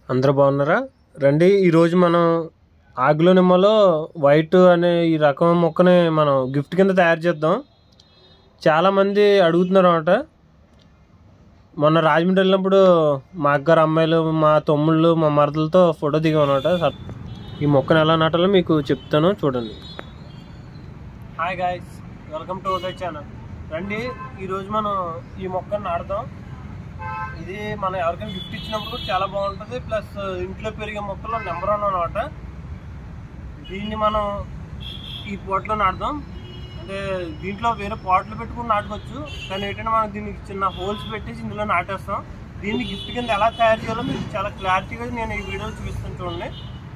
అందరూ బాగున్నారా రండి ఈరోజు మనం ఆగ్లో నిమ్మలో వైట్ అనే ఈ రకం మొక్కని మనం గిఫ్ట్ కింద తయారు చేద్దాం చాలామంది అడుగుతున్నారు అనమాట మొన్న రాజమండ్రి వెళ్ళినప్పుడు మా అక్కగారు అమ్మాయిలు మా తమ్ముళ్ళు మా మరదలతో ఫోటో దిగాం అనమాట ఈ మొక్కను ఎలా నాటాలో మీకు చెప్తాను చూడండి hi guys welcome to Uday channel రండి ఈరోజు మనం ఈ మొక్కను నాటుదాం ఇది మనం ఎవరికైనా గిఫ్ట్ ఇచ్చినప్పుడు కూడా చాలా బాగుంటుంది ప్లస్ ఇంట్లో పెరిగే మొక్కల్లో నెంబర్ వన్ అనమాట దీన్ని మనం ఈ పాట్లో నాటుదాం అంటే దీంట్లో వేరే పాట్లు పెట్టుకుని నాటుకోవచ్చు కానీ ఏంటంటే మనం దీనికి చిన్న హోల్స్ పెట్టేసి ఇందులో నాటేస్తాం దీన్ని గిఫ్ట్ కింద ఎలా తయారు చేయాలో మీకు చాలా క్లారిటీగా నేను ఈ వీడియోలో చూపిస్తాను చూడండి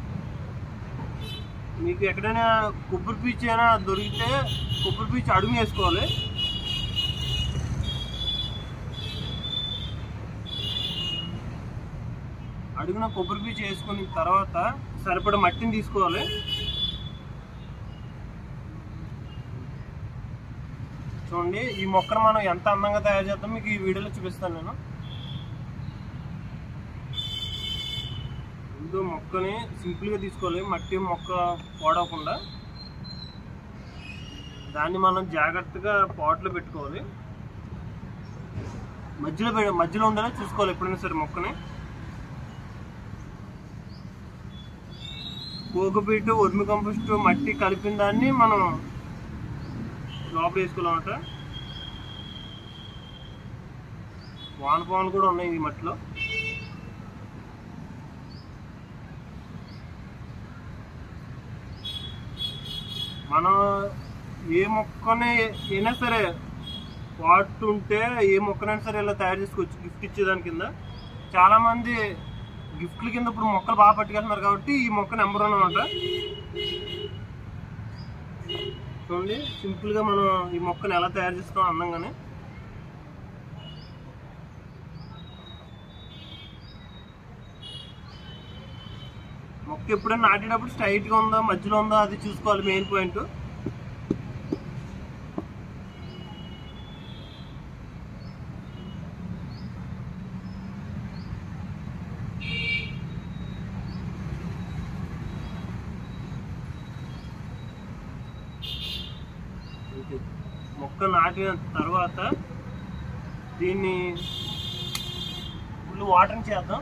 మీకు ఎక్కడైనా కొబ్బరి పీచు అయినా దొరికితే కొబ్బరి పీచు అడుగు వేసుకోవాలి అడుగున కొబ్బరి పీచు వేసుకున్న తర్వాత సరిపడ మట్టిని తీసుకోవాలి చూడండి ఈ మొక్కను మనం ఎంత అందంగా తయారు చేద్దాం మీకు ఈ వీడియోలో చూపిస్తాను నేను ముందు మొక్కని సింపుల్గా తీసుకోవాలి మట్టి మొక్క పోడవకుండా దాన్ని మనం జాగ్రత్తగా పాట్లో పెట్టుకోవాలి మధ్యలో పె- మధ్యలో ఉండేలా చూసుకోవాలి ఎప్పుడైనా సరే మొక్కని కోకోపీటు వర్మి కంపోస్ట్ మట్టి కలిపిన దాన్ని మనం లోపల వేసుకోవాలన్నమాట వానపాములు కూడా ఉన్నాయి ఈ మట్టిలో మనం ఏ మొక్కని అయినా సరే పాట్ ఉంటే ఏ మొక్కనైనా సరే ఇలా తయారు చేసుకోవచ్చు గిఫ్ట్ ఇచ్చేదాని కింద చాలా మంది గిఫ్ట్ల కింద ఇప్పుడు మొక్కలు బాగా పట్టుకెళ్తున్నారు కాబట్టి ఈ మొక్క నెంబర్ వన్ అనమాట చూడండి సింపుల్ గా మనం ఈ మొక్కను ఎలా తయారు చేస్తాం అందంగానే మొక్క ఎప్పుడైనా నాటేటప్పుడు స్ట్రైట్ గా ఉందా మధ్యలో ఉందా అది చూసుకోవాలి మెయిన్ పాయింట్ ఓకే. మొక్క నాటిన తర్వాత దీన్ని ఫుల్ వాటరింగ్ చేద్దాం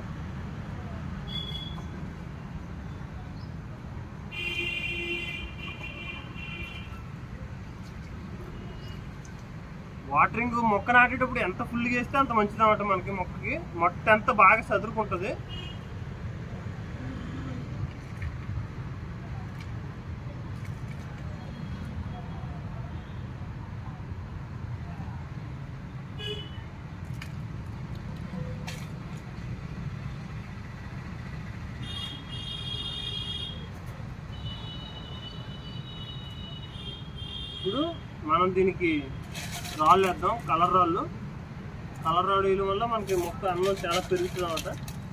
వాటరింగ్ మొక్క నాటేటప్పుడు ఎంత ఫుల్ చేస్తే అంత మంచిది అనమాట మనకి మొక్కకి మొట్ట ఎంత బాగా చదురుకుంటుంది ఇప్పుడు మనం దీనికి రాళ్ళు వేద్దాం కలర్ రాళ్ళు కలర్ రాళ్ళు వేయడం వల్ల మనకి మొక్క అన్నం చాలా పెరుగుతుంది అనమాట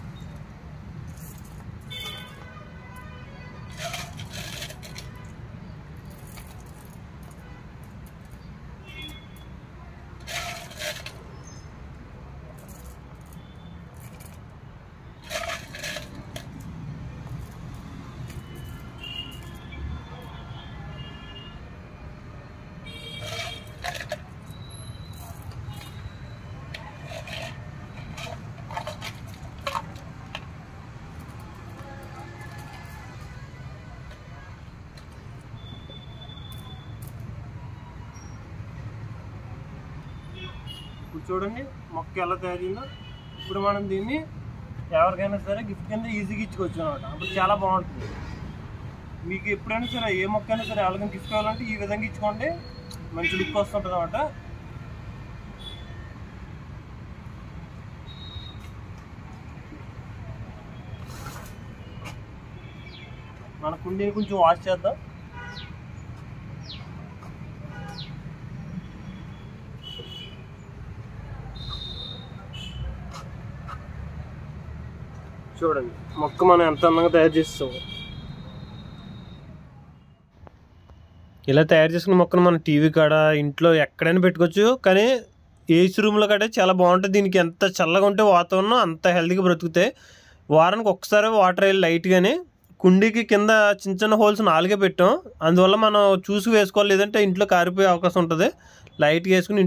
ఇప్పుడు చూడండి మొక్క ఎలా తయారైందో ఇప్పుడు మనం దీన్ని ఎవరికైనా సరే గిఫ్ట్ కింద ఈజీగా ఇచ్చుకోవచ్చు అనమాట అప్పుడు చాలా బాగుంటుంది మీకు ఎప్పుడైనా సరే ఏ మొక్క అయినా సరే ఎవరికైనా గిఫ్ట్ కావాలంటే ఈ విధంగా ఇచ్చుకోండి మంచి లుక్ వస్తుంటుంది అనమాట మన కుండీని కొంచెం వాష్ చేద్దాం చూడండి మొక్క మనం ఎంత అందంగా తయారు చేస్తాము ఇలా తయారు చేసుకున్న మొక్కను మన టీవీ కాడ ఇంట్లో ఎక్కడైనా పెట్టుకోవచ్చు కానీ ఏసీ రూమ్లో కాడ చాలా బాగుంటుంది దీనికి ఎంత చల్లగా ఉంటే వాతావరణం అంత హెల్తీగా బ్రతుకుతాయి వారానికి ఒకసారి వాటర్ వేయాలి లైట్గాని కుండీకి కింద చిన్న చిన్న హోల్స్ నాలుగే పెట్టాం అందువల్ల మనం చూసి వేసుకోవాలి లేదంటే ఇంట్లో కారిపోయే అవకాశం ఉంటుంది లైట్గా వేసుకుని